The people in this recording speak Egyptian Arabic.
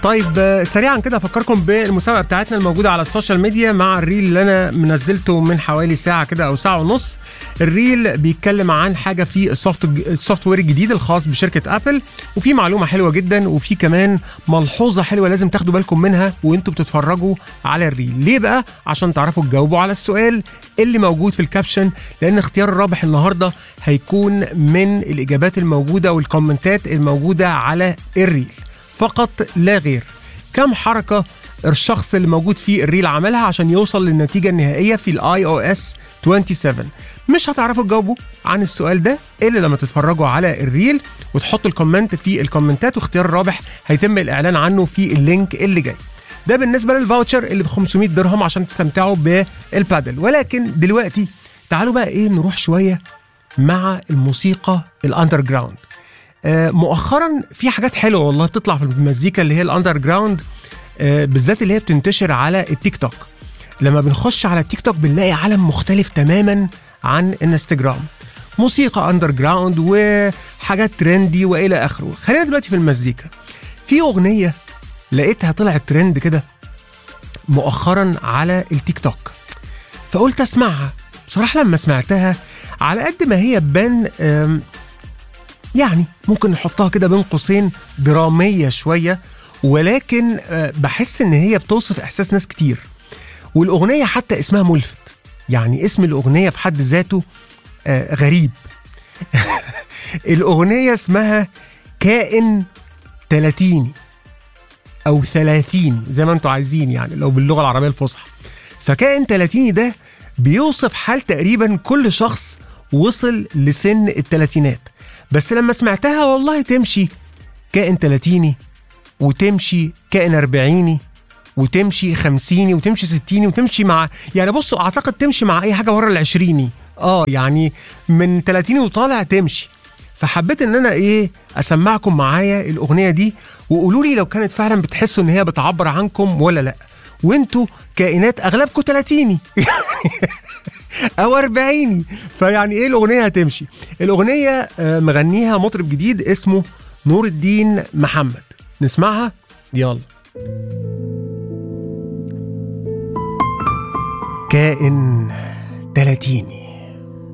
طيب آه، سريعا كده افكركم بالمسابقه بتاعتنا الموجوده على السوشيال ميديا مع الريل اللي انا منزلته من حوالي ساعه كده او ساعه ونص الريل بيتكلم عن حاجه في السوفت السوفت وير الجديد الخاص بشركه ابل وفي معلومه حلوه جدا وفي كمان ملحوظه حلوه لازم تاخدوا بالكم منها وانتوا بتتفرجوا على الريل ليه بقى عشان تعرفوا تجاوبوا على السؤال اللي موجود في الكابشن لان اختيار الرابح النهارده هيكون من الاجابات الموجوده والكومنتات الموجوده على الريل فقط لا غير كم حركه الشخص اللي موجود في الريل عملها عشان يوصل للنتيجه النهائيه في الاي او اس 27 مش هتعرفوا تجاوبوا عن السؤال ده الا لما تتفرجوا على الريل وتحطوا الكومنت في الكومنتات واختيار الرابح هيتم الاعلان عنه في اللينك اللي جاي ده بالنسبه للفاوتشر اللي ب 500 درهم عشان تستمتعوا بالبادل ولكن دلوقتي تعالوا بقى ايه نروح شويه مع الموسيقى الاندر جراوند آه، مؤخرا في حاجات حلوه والله بتطلع في المزيكا اللي هي الاندر جراوند آه، بالذات اللي هي بتنتشر على التيك توك لما بنخش على التيك توك بنلاقي عالم مختلف تماما عن انستجرام موسيقى اندر جراوند وحاجات ترندي والى اخره خلينا دلوقتي في المزيكا في اغنيه لقيتها طلعت ترند كده مؤخرا على التيك توك فقلت اسمعها بصراحه لما سمعتها على قد ما هي بان آم، يعني ممكن نحطها كده بين قوسين دراميه شويه ولكن آه، بحس ان هي بتوصف احساس ناس كتير والاغنيه حتى اسمها ملفت يعني اسم الاغنيه في حد ذاته آه، غريب الاغنيه اسمها كائن تلاتيني او ثلاثين زي ما انتوا عايزين يعني لو باللغه العربيه الفصحى فكائن تلاتيني ده بيوصف حال تقريبا كل شخص وصل لسن التلاتينات بس لما سمعتها والله تمشي كائن تلاتيني وتمشي كائن أربعيني وتمشي خمسيني وتمشي ستيني وتمشي مع يعني بصوا أعتقد تمشي مع أي حاجة ورا العشريني اه يعني من تلاتيني وطالع تمشي فحبيت ان انا ايه اسمعكم معايا الاغنيه دي وقولوا لي لو كانت فعلا بتحسوا ان هي بتعبر عنكم ولا لا وانتوا كائنات اغلبكم تلاتيني او أربعيني فيعني ايه الاغنيه هتمشي الاغنيه آه، مغنيها مطرب جديد اسمه نور الدين محمد نسمعها يلا كائن تلاتيني